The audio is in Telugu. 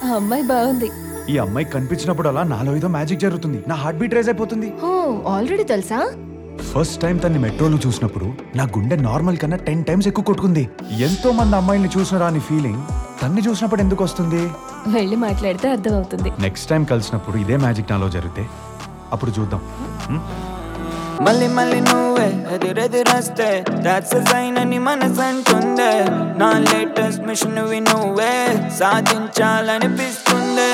ఆ అమ్మాయి బాగుంది ఈ అమ్మాయి కనిపించినప్పుడు అలా నాలో ఏదో మ్యాజిక్ జరుగుతుంది నా హార్ట్ బీట్ రైజ్ అయిపోతుంది ఓ ఆల్రెడీ తెలుసా ఫస్ట్ టైం తన్ని మెట్రోలో చూసినప్పుడు నా గుండె నార్మల్ కన్నా టెన్ టైమ్స్ ఎక్కువ కొట్టుకుంది ఎంతో మంది అమ్మాయిల్ని చూసిన రాని ఫీలింగ్ తన్ని చూసినప్పుడు ఎందుకు వస్తుంది వెళ్ళి మాట్లాడితే అర్థమవుతుంది నెక్స్ట్ టైం కలిసినప్పుడు ఇదే మ్యాజిక్ నాలో జరిగితే అప్పుడు చూద్దాం హ్మ్? మళ్ళీ మళ్ళీ నువ్వే ఎదురెదురొస్తే దాట్స్ సైన్ అని మనసు అంటుందే నా లేటెస్ట్ మిషన్ నువ్వే సాధించాలనిపిస్తుంది